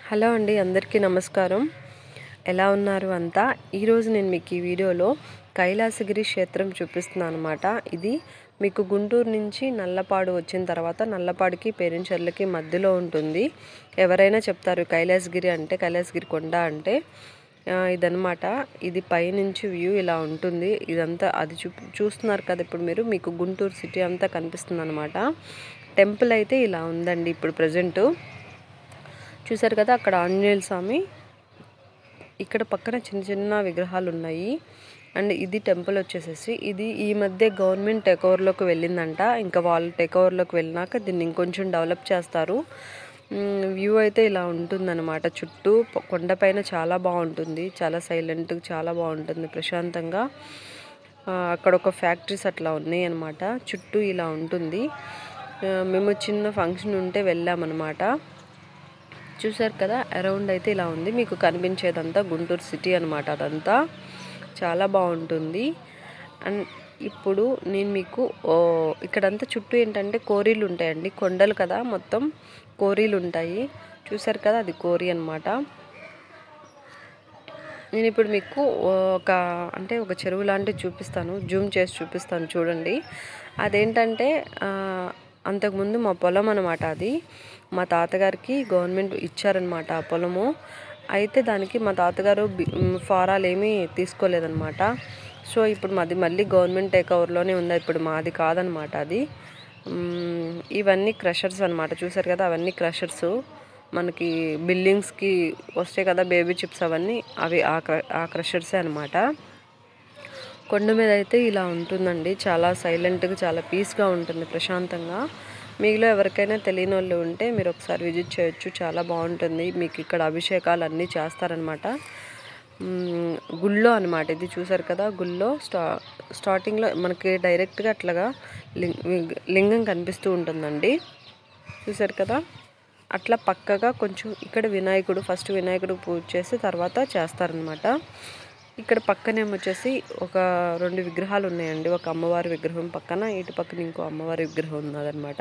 hello అండి అందరికీ నమస్కారం ఎలా ఉన్నారు అంతా ఈరోజు నేను మీకు ఈ వీడియోలో కైలాసగిరి క్షేత్రం చూపిస్తున్నాను అనమాట ఇది మీకు గుంటూరు నుంచి నల్లపాడు వచ్చిన తర్వాత నల్లపాడుకి పేరించర్లకి మధ్యలో ఉంటుంది ఎవరైనా చెప్తారు కైలాసగిరి అంటే కైలాసగిరి కొండ అంటే ఆ, ఇదన్నమాట ఇది పైనుంచి వ్యూ ఇలా ఉంటుంది ఇదంతా అది చూ చూస్తున్నారు కదా ఇప్పుడు మీరు మీకు గుంటూరు సిటీ అంతా కనిపిస్తుంది అనమాట టెంపుల్ అయితే ఇలా ఉందండి ఇప్పుడు ప్రజెంటు చూసారు కదా అక్కడ ఆంజనేయుల స్వామి ఇక్కడ పక్కన చిన్న చిన్న విగ్రహాలు ఉన్నాయి అండ్ ఇది టెంపుల్ వచ్చేసేసి ఇది ఈ మధ్య గవర్నమెంట్ టేక్ ఓవర్లోకి వెళ్ళిందంట ఇంకా వాళ్ళు టేక్ ఓవర్లోకి వెళ్ళినాక దీన్ని ఇంకొంచెం డెవలప్ చేస్తారు వ్యూ అయితే ఇలా ఉంటుందన్నమాట చుట్టూ ప- కొండపైన చాలా బాగుంటుంది చాలా సైలెంట్ చాలా బాగుంటుంది ప్రశాంతంగా ఆ, అక్కడ ఒక ఫ్యాక్టరీస్ అట్లా ఉన్నాయి అనమాట చుట్టూ ఇలా ఉంటుంది ఆ, మేము చిన్న ఫంక్షన్ ఉంటే వెళ్ళామన్నమాట చూసారు కదా అరౌండ్ అయితే ఇలా ఉంది మీకు కనిపించేదంతా గుంటూరు సిటీ అనమాట అదంతా చాలా బాగుంటుంది అండ్ ఇప్పుడు నేను మీకు ఓ, ఇక్కడంతా చుట్టూ ఏంటంటే కోరీలు ఉంటాయండి కొండలు కదా మొత్తం కోరీలు ఉంటాయి చూసారు కదా అది కోరి అనమాట నేను ఇప్పుడు మీకు ఒక అంటే ఒక చెరువు లాంటిది చూపిస్తాను జూమ్ చేసి చూపిస్తాను చూడండి అదేంటంటే ఆ, అంతకుముందు మా పొలం అనమాట అది మా తాతగారికి గవర్నమెంట్ ఇచ్చారనమాట ఆ పొలము అయితే దానికి మా తాతగారు బి- మ్, ఫారాలు ఏమీ తీసుకోలేదన్నమాట సో ఇప్పుడు మాది మళ్ళీ గవర్నమెంట్ టేక్ ఓవర్లోనే ఉంది ఇప్పుడు మాది కాదనమాట అది మ్, ఇవన్నీ క్రషర్స్ అనమాట చూసారు కదా అవన్నీ క్రషర్స్ మనకి బిల్డింగ్స్కి వస్తాయి కదా బేబీ చిప్స్ అవన్నీ అవి ఆ క్ర ఆ క్రషర్సే అనమాట కొండ మీద అయితే ఇలా ఉంటుందండి చాలా సైలెంట్గా చాలా పీస్గా ఉంటుంది ప్రశాంతంగా మీలో ఎవరికైనా తెలియని వాళ్ళు ఉంటే మీరు ఒకసారి విజిట్ చేయొచ్చు చాలా బాగుంటుంది మీకు ఇక్కడ అభిషేకాలు అన్నీ చేస్తారనమాట మ్మ్, గుళ్ళో అనమాట ఇది చూసారు కదా గుళ్ళో స్టా స్టార్టింగ్లో మనకి డైరెక్ట్గా అట్లాగా లింగ లింగం కనిపిస్తూ ఉంటుందండి చూసారు కదా అట్లా పక్కగా కొంచెం ఇక్కడ వినాయకుడు ఫస్ట్ వినాయకుడు పూజ చేసి తర్వాత చేస్తారనమాట ఇక్కడ పక్కనేమో వచ్చేసి ఒక రెండు విగ్రహాలు ఉన్నాయండి ఒక అమ్మవారి విగ్రహం పక్కన ఇటు పక్కన ఇంకో అమ్మవారి విగ్రహం ఉన్నదనమాట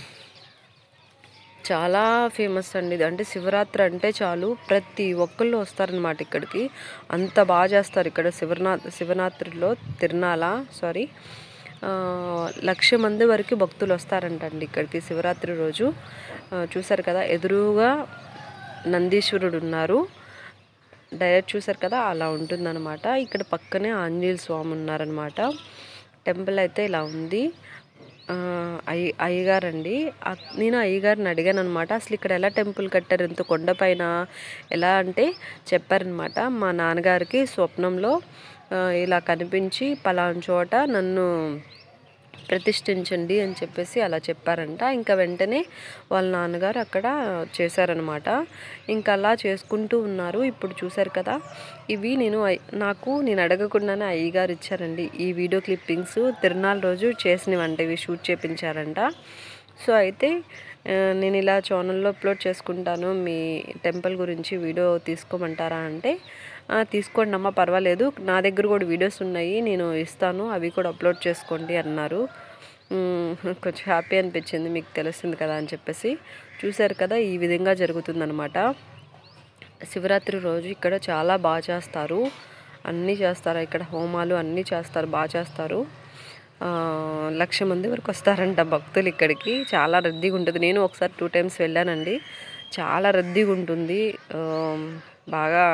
చాలా ఫేమస్ అండి ఇది అంటే శివరాత్రి అంటే చాలు ప్రతి ఒక్కళ్ళు వస్తారనమాట ఇక్కడికి అంత బాగా చేస్తారు ఇక్కడ శివనా శివరాత్రిలో తిరునాల సారీ ఆ, లక్ష మంది వరకు భక్తులు వస్తారంటండి ఇక్కడికి శివరాత్రి రోజు ఆ, చూసారు కదా ఎదురుగా నందీశ్వరుడు ఉన్నారు డైరెక్ట్ చూసారు కదా అలా ఉంటుందన్నమాట ఇక్కడ పక్కనే ఆంజనేయ స్వామి ఉన్నారనమాట టెంపుల్ అయితే ఇలా ఉంది ఆ, అయ్య అయ్యగారండి ఆ- నేను అయ్యగారిని అడిగాను అనమాట అసలు ఇక్కడ ఎలా టెంపుల్ కట్టారు ఇంత కొండపైన ఎలా అంటే చెప్పారనమాట మా నాన్నగారికి స్వప్నంలో ఆ, ఇలా కనిపించి పలానా చోట నన్ను ప్రతిష్ఠించండి అని చెప్పేసి అలా చెప్పారంట ఇంకా వెంటనే వాళ్ళ నాన్నగారు అక్కడ చేశారనమాట ఇంకా అలా చేసుకుంటూ ఉన్నారు ఇప్పుడు చూశారు కదా ఇవి నేను అయ్- నాకు నేను అడగకుండానే అయ్యగారు ఇచ్చారండి ఈ వీడియో క్లిప్పింగ్స్ తిరునాళ్ళ రోజు చేసినవంట ఇవి షూట్ చేపించారంట సో అయితే ఆ, నేను ఇలా ఛానల్లో అప్లోడ్ చేసుకుంటాను మీ టెంపుల్ గురించి వీడియో తీసుకోమంటారా అంటే "ఆ, తీసుకోండి అమ్మా పర్వాలేదు నా దగ్గర కూడా వీడియోస్ ఉన్నాయి నేను ఇస్తాను అవి కూడా అప్లోడ్ చేసుకోండి అన్నారు మ్మ్, కొంచెం హ్యాపీ అనిపించింది మీకు తెలుస్తుంది కదా అని చెప్పేసి చూశారు కదా ఈ విధంగా జరుగుతుందనమాట శివరాత్రి రోజు ఇక్కడ చాలా బాగా చేస్తారు అన్నీ చేస్తారు ఇక్కడ హోమాలు అన్నీ చేస్తారు బాగా చేస్తారు ఆ, లక్ష మంది వరకు వస్తారంట భక్తులు ఇక్కడికి చాలా రద్దీగా ఉంటుంది నేను ఒకసారి టూ టైమ్స్ వెళ్ళానండి చాలా రద్దీగా ఉంటుంది ఆ, బాగా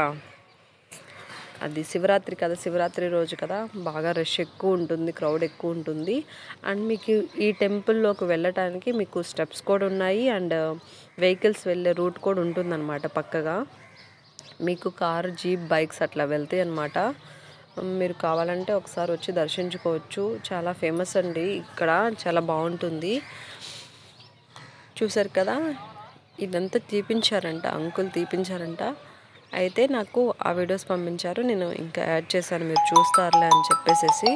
అది శివరాత్రి కదా శివరాత్రి రోజు కదా బాగా రష్ ఎక్కువ ఉంటుంది క్రౌడ్ ఎక్కువ ఉంటుంది అండ్ మీకు ఈ టెంపుల్లోకి వెళ్ళటానికి మీకు స్టెప్స్ కూడా ఉన్నాయి అండ్ వెహికల్స్ వెళ్ళే రూట్ కూడా ఉంటుందన్నమాట పక్కగా మీకు కార్ జీప్ బైక్స్ అట్లా వెళ్తాయి అన్నమాట మీరు కావాలంటే ఒకసారి వచ్చి దర్శించుకోవచ్చు చాలా ఫేమస్ అండి ఇక్కడ చాలా బాగుంటుంది చూసారు కదా ఇదంతా తీపించారంట అంకుల్ తీపించారంట అయితే నాకు ఆ వీడియోస్ పంపించారు నేను ఇంకా యాడ్ చేశాను మీరు చూస్తారులే అని చెప్పేసేసి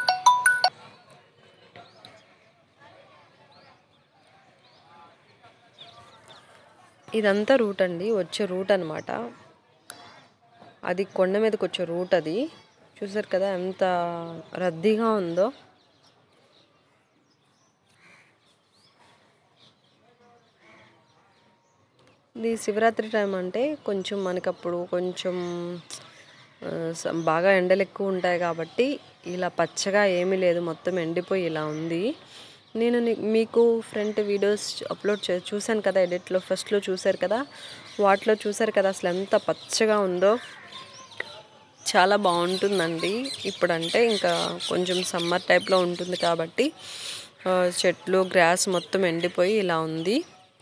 ఇదంతా రూట్ అండి వచ్చే రూట్ అనమాట అది కొండ మీదకి వచ్చే రూట్ అది చూసారు కదా ఎంత రద్దీగా ఉందో ఇది శివరాత్రి టైం అంటే కొంచెం మనకప్పుడు కొంచెం ఆ, స- బాగా ఎండలు ఎక్కువ ఉంటాయి కాబట్టి ఇలా పచ్చగా ఏమీ లేదు మొత్తం ఎండిపోయి ఇలా ఉంది నేను ని- మీకు ఫ్రంట్ వీడియోస్ అప్లోడ్ చే చూశాను కదా ఎడిట్లో ఫస్ట్లో చూశారు కదా వాటిలో చూశారు కదా అసలు ఎంత పచ్చగా ఉందో చాలా బాగుంటుందండి ఇప్పుడంటే ఇంకా కొంచెం సమ్మర్ టైప్లో ఉంటుంది కాబట్టి ఆ, చెట్లు గ్రాస్ మొత్తం ఎండిపోయి ఇలా ఉంది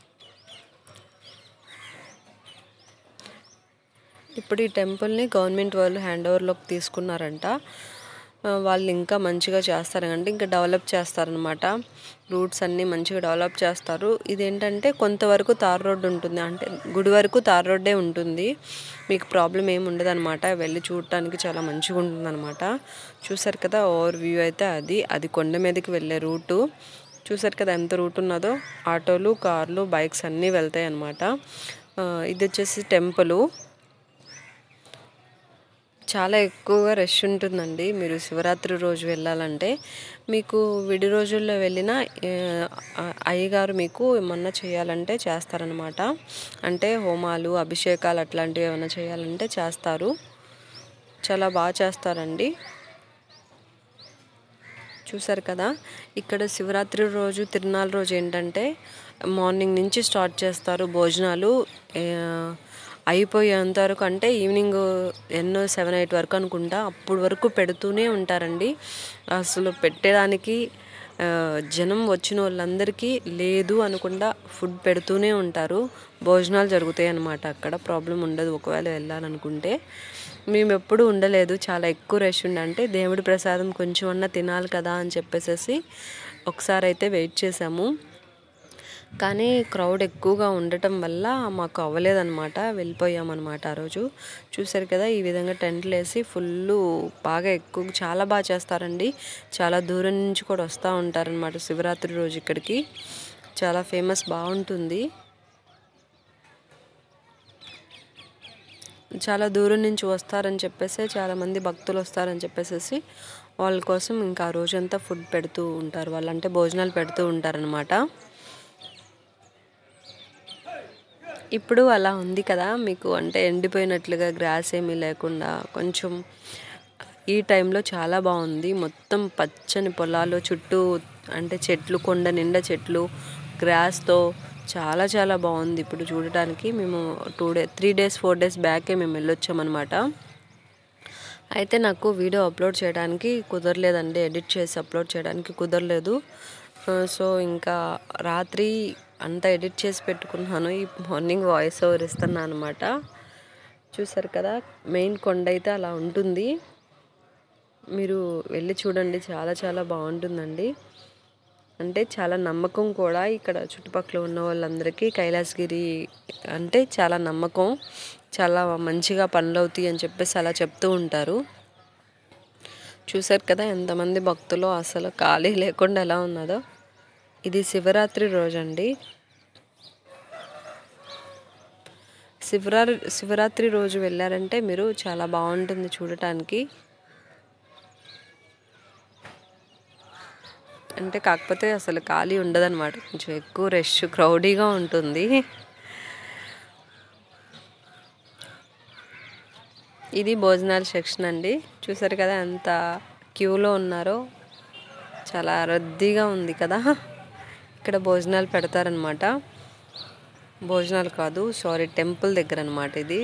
ఇప్పుడు ఈ టెంపుల్ని గవర్నమెంట్ వాళ్ళు హ్యాండ్ ఓవర్లోకి తీసుకున్నారంట ఆ, వాళ్ళు ఇంకా మంచిగా చేస్తారంటే ఇంకా డెవలప్ చేస్తారనమాట రూట్స్ అన్నీ మంచిగా డెవలప్ చేస్తారు ఇదేంటంటే కొంతవరకు తార్ రోడ్డు ఉంటుంది అంటే గుడి వరకు తార్ రోడ్డే ఉంటుంది మీకు ప్రాబ్లం ఏమి ఉండదు అనమాట వెళ్ళి చూడటానికి చాలా మంచిగా ఉంటుంది అనమాట చూసారు కదా ఓవర్ వ్యూ అయితే అది అది కొండ మీదకి వెళ్ళే రూటు చూసారు కదా ఎంత రూట్ ఉన్నదో ఆటోలు కార్లు బైక్స్ అన్నీ వెళ్తాయి అనమాట ఇది వచ్చేసి టెంపుల్ చాలా ఎక్కువగా రష్ ఉంటుందండి మీరు శివరాత్రి రోజు వెళ్ళాలంటే మీకు విడి రోజుల్లో వెళ్ళినా ఆ, అయ్యగారు మీకు ఏమన్నా చేయాలంటే చేస్తారనమాట అంటే హోమాలు అభిషేకాలు అట్లాంటివి ఏమైనా చేయాలంటే చేస్తారు చాలా బాగా చేస్తారండి చూసారు కదా ఇక్కడ శివరాత్రి రోజు తిరునాళ్ళ రోజు ఏంటంటే మార్నింగ్ నుంచి స్టార్ట్ చేస్తారు భోజనాలు ఏ, అయిపోయేంత వరకు అంటే ఈవినింగ్ ఎన్నో సెవెన్ ఎయిట్ వరకు అనుకుంటా అప్పుడు వరకు పెడుతూనే ఉంటారండి అసలు పెట్టేదానికి ఆ, జనం వచ్చిన వాళ్ళందరికీ లేదు అనకుండా ఫుడ్ పెడుతూనే ఉంటారు భోజనాలు జరుగుతాయి అన్నమాట అక్కడ ప్రాబ్లం ఉండదు ఒకవేళ వెళ్ళాలనుకుంటే మేము ఎప్పుడు ఉండలేదు చాలా ఎక్కువ రష్ ఉండే అంటే దేవుడి ప్రసాదం కొంచెం అన్నా తినాలి కదా అని చెప్పేసి ఒకసారి అయితే వెయిట్ చేసాము కానీ క్రౌడ్ ఎక్కువగా ఉండటం వల్ల మాకు అవ్వలేదన్నమాట వెళ్ళిపోయామన్నమాట ఆ రోజు చూసారు కదా ఈ విధంగా టెంట్లు వేసి ఫుల్ బాగా ఎక్కువ చాలా బాగా చేస్తారండి చాలా దూరం నుంచి కూడా వస్తూ ఉంటారనమాట శివరాత్రి రోజు ఇక్కడికి చాలా ఫేమస్ బాగుంటుంది చాలా దూరం నుంచి వస్తారని చెప్పేసి చాలామంది భక్తులు వస్తారని చెప్పేసి వాళ్ళ కోసం ఇంకా ఆ రోజంతా ఫుడ్ పెడుతూ ఉంటారు వాళ్ళంటే భోజనాలు పెడుతూ ఉంటారనమాట ఇప్పుడు అలా ఉంది కదా మీకు అంటే ఎండిపోయినట్లుగా గ్రాస్ ఏమీ లేకుండా కొంచెం ఈ టైంలో చాలా బాగుంది మొత్తం పచ్చని పొలాలు చుట్టూ అంటే చెట్లు కొండ నిండా చెట్లు గ్రాస్తో చాలా చాలా బాగుంది ఇప్పుడు చూడటానికి మేము two day three days four days బ్యాకే మేము వెళ్ళొచ్చామన్నమాట అయితే నాకు వీడియో అప్లోడ్ చేయడానికి కుదరలేదండి ఎడిట్ చేసి అప్లోడ్ చేయడానికి కుదరలేదు ఆ, సో ఇంకా రాత్రి అంతా ఎడిట్ చేసి పెట్టుకున్నాను ఈ మార్నింగ్ వాయిస్ ఓవర్ ఇస్తున్నాను అనమాట చూసారు కదా మెయిన్ కొండ అయితే అలా ఉంటుంది మీరు వెళ్ళి చూడండి చాలా చాలా బాగుంటుందండి అంటే చాలా నమ్మకం కూడా ఇక్కడ చుట్టుపక్కల ఉన్న వాళ్ళందరికీ కైలాసగిరి అంటే చాలా నమ్మకం చాలా మంచిగా పనులు అవుతాయి అని చెప్పేసి అలా చెప్తూ ఉంటారు చూసారు కదా ఎంతమంది భక్తులు అసలు ఖాళీ లేకుండా ఎలా ఉన్నదో ఇది శివరాత్రి రోజండి శివరా శివరాత్రి రోజు వెళ్ళారంటే మీరు చాలా బాగుంటుంది చూడటానికి అంటే కాకపోతే అసలు ఖాళీ ఉండదన్నమాట కొంచెం ఎక్కువ రష్ క్రౌడీగా ఉంటుంది ఇది భోజనాల సెక్షన్ అండి చూసారు కదా ఎంత క్యూలో ఉన్నారో చాలా రద్దీగా ఉంది కదా ఇక్కడ భోజనాలు పెడతారనమాట భోజనాలు కాదు సారీ టెంపుల్ దగ్గర అనమాట ఇది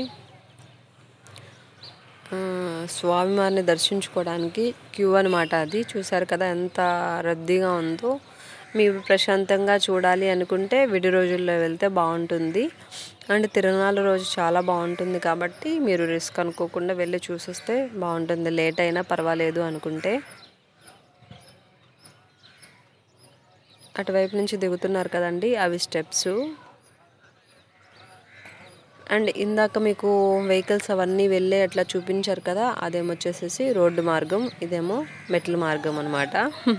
ఆ, స్వామివారిని దర్శించుకోవడానికి క్యూ అనమాట అది చూసారు కదా ఎంత రద్దీగా ఉందో మీరు ప్రశాంతంగా చూడాలి అనుకుంటే విడి రోజుల్లో వెళ్తే బాగుంటుంది అండ్ తిరునాళ్ళ రోజు చాలా బాగుంటుంది కాబట్టి మీరు రిస్క్ అనుకోకుండా వెళ్ళి చూసొస్తే బాగుంటుంది లేట్ అయినా పర్వాలేదు అనుకుంటే అటువైపు నుంచి దిగుతున్నారు కదండి అవి స్టెప్స్ అండ్ ఇందాక మీకు వెహికల్స్ అవన్నీ వెళ్ళే అట్లా చూపించారు కదా అదేమో వచ్చేసేసి రోడ్డు మార్గం ఇదేమో మెట్ల మార్గం అనమాట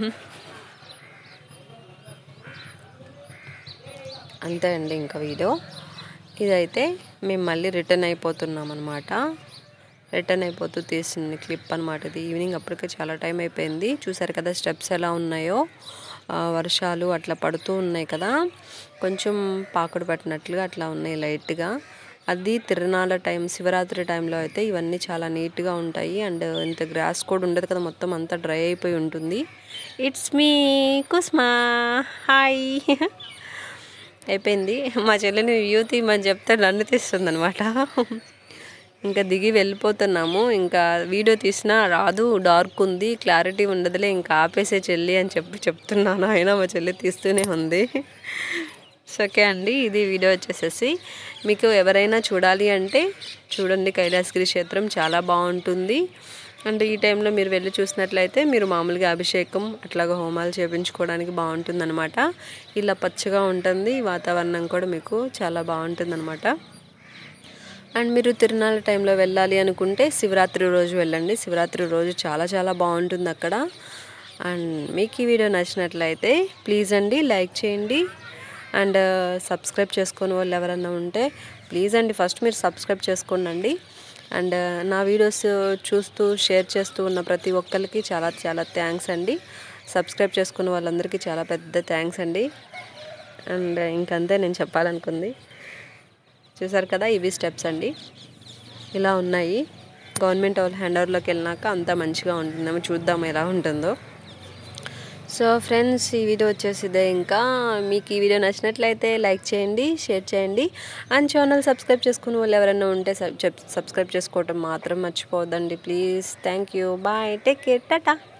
అంతే అండి ఇంకా వీడియో ఇదైతే మేము మళ్ళీ రిటర్న్ అయిపోతున్నాం అనమాట రిటర్న్ అయిపోతూ తీసిన క్లిప్ అనమాట ఇది ఈవినింగ్ అప్పటికే చాలా టైం అయిపోయింది చూసారు కదా స్టెప్స్ ఎలా ఉన్నాయో ఆ, వర్షాలు అట్లా పడుతూ ఉన్నాయి కదా కొంచెం పాకుడు పట్టినట్లుగా అట్లా ఉన్నాయి లైట్గా అది తిరునాళ్ళ టైం శివరాత్రి టైంలో అయితే ఇవన్నీ చాలా నీట్గా ఉంటాయి అండ్ ఇంత గ్రాస్ కూడా ఉండదు కదా మొత్తం అంతా డ్రై అయిపోయి ఉంటుంది ఇట్స్ మీ కుస్మా హాయ్ అయిపోయింది మా చెల్లిని వ్యూ తీయమని చెప్తే నన్ను తీస్తుంది అనమాట ఇంకా దిగి వెళ్ళిపోతున్నాము ఇంకా వీడియో తీసినా రాదు డార్క్ ఉంది క్లారిటీ ఉండదులే ఇంకా ఆపేసే చెల్లి అని చెప్పి చెప్తున్నాను అయినా మా చెల్లి తీస్తూనే ఉంది సో ఓకే అండి ఇది వీడియో వచ్చేసేసి మీకు ఎవరైనా చూడాలి అంటే చూడండి కైలాసగిరి క్షేత్రం చాలా బాగుంటుంది అండ్ ఈ టైంలో మీరు వెళ్ళి చూసినట్లయితే మీరు మామూలుగా అభిషేకం అట్లాగా హోమాలు చేపించుకోవడానికి బాగుంటుంది అనమాట ఇలా పచ్చగా ఉంటుంది వాతావరణం కూడా మీకు చాలా బాగుంటుంది అనమాట అండ్ మీరు తిరునాళ్ళ టైంలో వెళ్ళాలి అనుకుంటే శివరాత్రి రోజు వెళ్ళండి శివరాత్రి రోజు చాలా చాలా బాగుంటుంది అక్కడ అండ్ మీకు ఈ వీడియో నచ్చినట్లయితే ప్లీజ్ అండి లైక్ చేయండి అండ్ సబ్స్క్రైబ్ చేసుకునే వాళ్ళు ఎవరైనా ఉంటే ప్లీజ్ అండి ఫస్ట్ మీరు సబ్స్క్రైబ్ చేసుకోండి అండ్ నా వీడియోస్ చూస్తూ షేర్ చేస్తూ ఉన్న ప్రతి ఒక్కరికి చాలా చాలా థ్యాంక్స్ అండి సబ్స్క్రైబ్ చేసుకున్న వాళ్ళందరికీ చాలా పెద్ద థ్యాంక్స్ అండి అండ్ ఇంకంతే నేను చెప్పాలనుకుంది చూసారు కదా ఇవి స్టెప్స్ అండి ఇలా ఉన్నాయి గవర్నమెంట్ వాళ్ళ హ్యాండ్ ఓవర్లోకి వెళ్ళినాక అంతా మంచిగా ఉంటుందేమో చూద్దాం ఎలా ఉంటుందో సో ఫ్రెండ్స్ ఈ వీడియో వచ్చేసి ఇదే ఇంకా మీకు ఈ వీడియో నచ్చినట్లయితే లైక్ చేయండి షేర్ చేయండి అండ్ ఛానల్ సబ్స్క్రైబ్ చేసుకునే వాళ్ళు ఎవరైనా ఉంటే సబ్- సబ్స్క్రైబ్ చేసుకోవటం మాత్రం మర్చిపోవద్దండి please thank you bye take care Tata